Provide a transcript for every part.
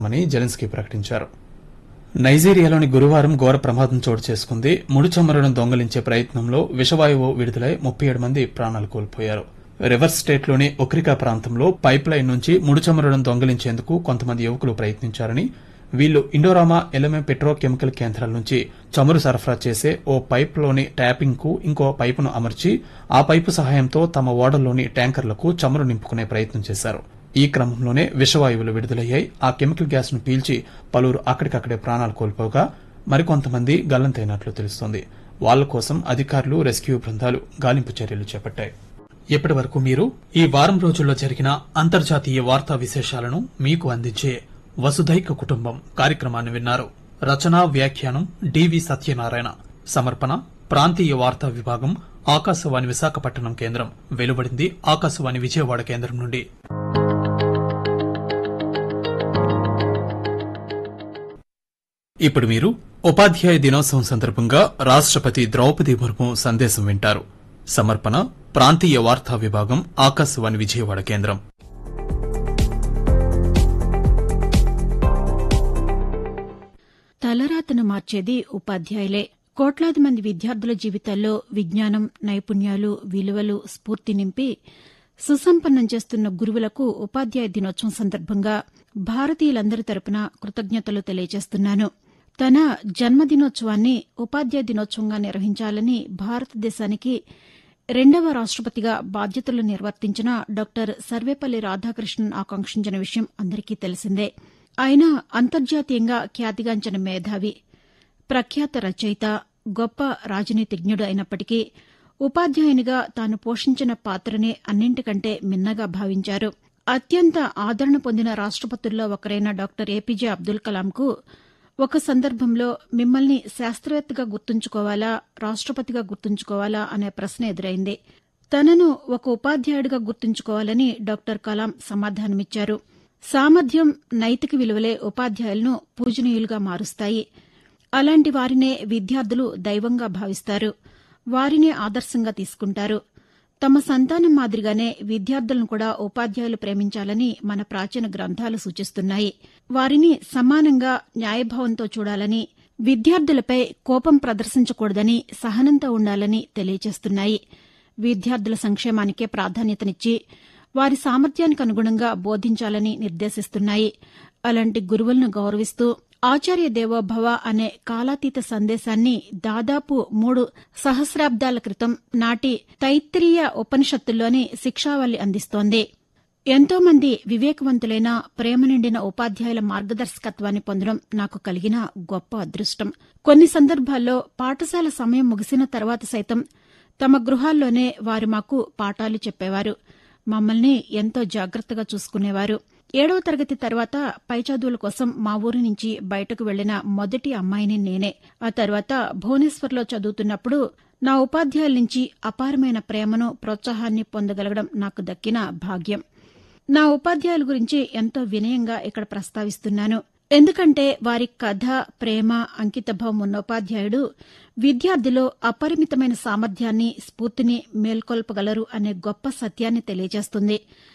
అని జెలెన్స్కీ ప్రకటించారు నైజీరియాలోని గురువారం ఘోర ప్రమాదం చోటు చేసుకుంది ముడి చమురును దొంగలించే ప్రయత్నంలో విషవాయువు విడుదలై ముప్పై ఏడు మంది ప్రాణాలు కోల్పోయారు రివర్స్ స్టేట్లోని ఒక్రికా ప్రాంతంలో పైప్ లైన్ నుంచి ముడి చమురును దొంగలించేందుకు కొంతమంది యువకులు ప్రయత్నించారని వీళ్లు ఇండోరామా ఎల్ఎంఏ పెట్రోకెమికల్ కేంద్రాల నుంచి చమురు సరఫరా చేసే ఓ పైప్లోని ట్యాపింగ్ కు ఇంకో పైపును అమర్చి ఆ పైపు సహాయంతో తమ ఓడల్లోని ట్యాంకర్లకు చమురు నింపుకునే ప్రయత్నం చేశారు ఈ క్రమంలోనే విషవాయువులు విడుదలయ్యాయి ఆ కెమికల్ గ్యాస్ ను పీల్చి పలువురు అక్కడికక్కడే ప్రాణాలు కోల్పోగా మరికొంతమంది గల్లంతైనట్లు తెలుస్తోంది వాళ్ల కోసం అధికారులు రెస్క్యూ బృందాలు గాలింపు చర్యలు చేపట్టాయి ఇప్పటి వరకు మీరు ఈ వారం రోజుల్లో జరిగిన అంతర్జాతీయ వార్తా విశేషాలను మీకు అందించే వసుధైక కుటుంబం కార్యక్రమాన్ని విన్నారు రచనా వ్యాఖ్యానం డివి సత్యనారాయణ సమర్పణ ప్రాంతీయ వార్తా విభాగం ఆకాశవాణి విశాఖపట్నం కేంద్రం వెలువడింది ఆకాశవాణి విజయవాడ కేంద్రం నుండి ఇప్పుడు మీరు ఉపాధ్యాయ దినోత్సవం సందర్భంగా రాష్ట్రపతి ద్రౌపది ముర్ము సందేశం వింటారు సమర్పణ ప్రాంతీయ వార్తా విభాగం ఆకాశవాణి విజయవాడ కేంద్రం తలరాతను మార్చేది ఉపాధ్యాయులే కోట్లాది మంది విద్యార్థుల జీవితాల్లో విజ్ఞానం నైపుణ్యాలు విలువలు స్ఫూర్తి నింపి సుసంపన్నం చేస్తున్న గురువులకు ఉపాధ్యాయ దినోత్సవం సందర్భంగా భారతీయులందరి తరపున కృతజ్ఞతలు తెలియజేస్తున్నాను తన జన్మదినోత్సవాన్ని ఉపాధ్యాయ దినోత్సవంగా నిర్వహించాలని భారతదేశానికి రెండవ రాష్టపతిగా బాధ్యతలు నిర్వర్తించిన డాక్టర్ సర్వేపల్లి రాధాకృష్ణన్ ఆకాంక్షించిన విషయం అందరికీ తెలిసిందే ఆయన అంతర్జాతీయంగా ఖ్యాతిగాంచిన మేధావి ప్రఖ్యాత రచయిత గొప్ప రాజనీతిజ్ఞుడు అయినప్పటికీ ఉపాధ్యాయునిగా తాను పోషించిన పాత్రనే అన్నింటికంటే మిన్నగా భావించారు అత్యంత ఆదరణ పొందిన రాష్టపతుల్లో ఒకరైన డాక్టర్ ఏపీజే అబ్దుల్ కలాంకు ఒక సందర్భంలో మిమ్మల్ని శాస్త్రవేత్తగా గుర్తుంచుకోవాలా రాష్టపతిగా గుర్తుంచుకోవాలా అనే ప్రశ్న ఎదురైంది తనను ఒక ఉపాధ్యాయుడిగా గుర్తుంచుకోవాలని డాక్టర్ కలాం సమాధానమిచ్చారు సామర్థ్యం నైతిక విలువలే ఉపాధ్యాయులను పూజనీయులుగా మారుస్తాయి అలాంటి వారినే విద్యార్థులు దైవంగా భావిస్తారు వారినే ఆదర్శంగా తీసుకుంటారు తమ సంతానం మాదిరిగానే విద్యార్థులను కూడా ఉపాధ్యాయులు ప్రేమించాలని మన ప్రాచీన గ్రంథాలు సూచిస్తున్నాయి వారిని సమానంగా న్యాయభావంతో చూడాలని విద్యార్థులపై కోపం ప్రదర్శించకూడదని సహనంతో ఉండాలని తెలియజేస్తున్నాయి విద్యార్థుల సంక్షేమానికే ప్రాధాన్యతనిచ్చి వారి సామర్థ్యానికి అనుగుణంగా బోధించాలని నిర్దేశిస్తున్నాయి అలాంటి గురువులను గౌరవిస్తూ ఆచార్య దేవోభవ అనే కాలాతీత సందేశాన్ని దాదాపు మూడు సహస్రాబ్దాల క్రితం నాటి తైత్రీయ ఉపనిషత్తుల్లోని శిక్షావళి అందిస్తోంది ఎంతో మంది వివేకవంతులైన ప్రేమ నిండిన ఉపాధ్యాయుల మార్గదర్శకత్వాన్ని పొందడం నాకు కలిగిన గొప్ప అదృష్టం కొన్ని సందర్భాల్లో పాఠశాల సమయం ముగిసిన తర్వాత సైతం తమ గృహాల్లోనే వారు మాకు పాఠాలు చెప్పేవారు మమ్మల్ని ఎంతో జాగ్రత్తగా చూసుకునేవారు ఏడవ తరగతి తర్వాత పై చదువుల కోసం మా ఊరి నుంచి బయటకు వెళ్లిన మొదటి అమ్మాయిని నేనే ఆ తర్వాత భువనేశ్వర్లో చదువుతున్నప్పుడు నా ఉపాధ్యాయుల నుంచి అపారమైన ప్రేమను ప్రోత్సాహాన్ని పొందగలగడం నాకు దక్కిన భాగ్యం నా ఉపాధ్యాయుల గురించి ఎంతో వినయంగా ఇక్కడ ప్రస్తావిస్తున్నాను ఎందుకంటే వారి కథ ప్రేమ అంకితభావం ఉన్న ఉపాధ్యాయుడు విద్యార్థిలో అపరిమితమైన సామర్థ్యాన్ని స్ఫూర్తిని మేల్కొల్పగలరు అనే గొప్ప సత్యాన్ని తెలియజేస్తుంది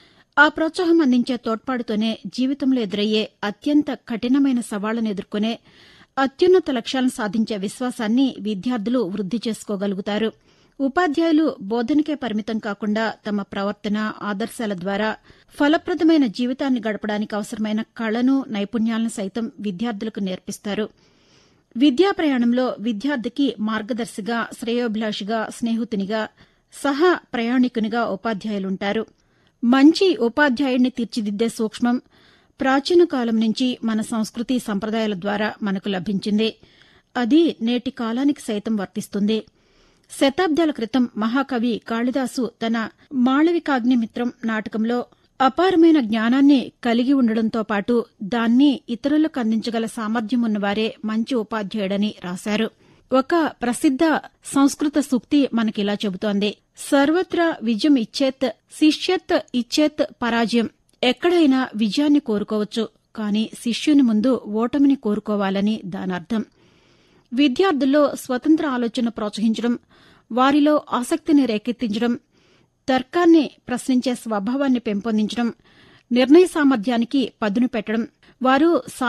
ఆ ప్రోత్సాహం అందించే తోడ్పాటుతోనే జీవితంలో ఎదురయ్యే అత్యంత కఠినమైన సవాళ్లను ఎదుర్కొనే అత్యున్నత లక్ష్యాలను సాధించే విశ్వాసాన్ని విద్యార్థులు వృద్ది చేసుకోగలుగుతారు ఉపాధ్యాయులు బోధనకే పరిమితం కాకుండా తమ ప్రవర్తన ఆదర్శాల ద్వారా ఫలప్రదమైన జీవితాన్ని గడపడానికి అవసరమైన కళను నైపుణ్యాలను సైతం విద్యార్థులకు నేర్పిస్తారు విద్యా ప్రయాణంలో విద్యార్థికి మార్గదర్శిగా శ్రేయోభిలాషిగా స్నేహితునిగా సహా ప్రయాణికునిగా ఉపాధ్యాయులుంటారు మంచి ఉపాధ్యాయుడిని తీర్చిదిద్దే సూక్ష్మం ప్రాచీన కాలం నుంచి మన సంస్కృతి సంప్రదాయాల ద్వారా మనకు లభించింది అది నేటి కాలానికి సైతం వర్తిస్తుంది శతాబ్దాల క్రితం మహాకవి కాళిదాసు తన మాళవికాగ్నిమిత్రం నాటకంలో అపారమైన జ్ఞానాన్ని కలిగి ఉండడంతో పాటు దాన్ని ఇతరులకు అందించగల సామర్థ్యం ఉన్నవారే మంచి ఉపాధ్యాయుడని రాశారు ఒక ప్రసిద్ద సంస్కృత సూక్తి మనకిలా చెబుతోంది సర్వత్రా విజయం ఇచ్చేత్ శిష్యత్ ఇచ్చేత్ పరాజయం ఎక్కడైనా విజయాన్ని కోరుకోవచ్చు కానీ శిష్యుని ముందు ఓటమిని కోరుకోవాలని దానర్థం విద్యార్థుల్లో స్వతంత్ర ఆలోచన ప్రోత్సహించడం వారిలో ఆసక్తిని రేకెత్తించడం తర్కాన్ని ప్రశ్నించే స్వభావాన్ని పెంపొందించడం నిర్ణయ సామర్థ్యానికి పదును పెట్టడం వారు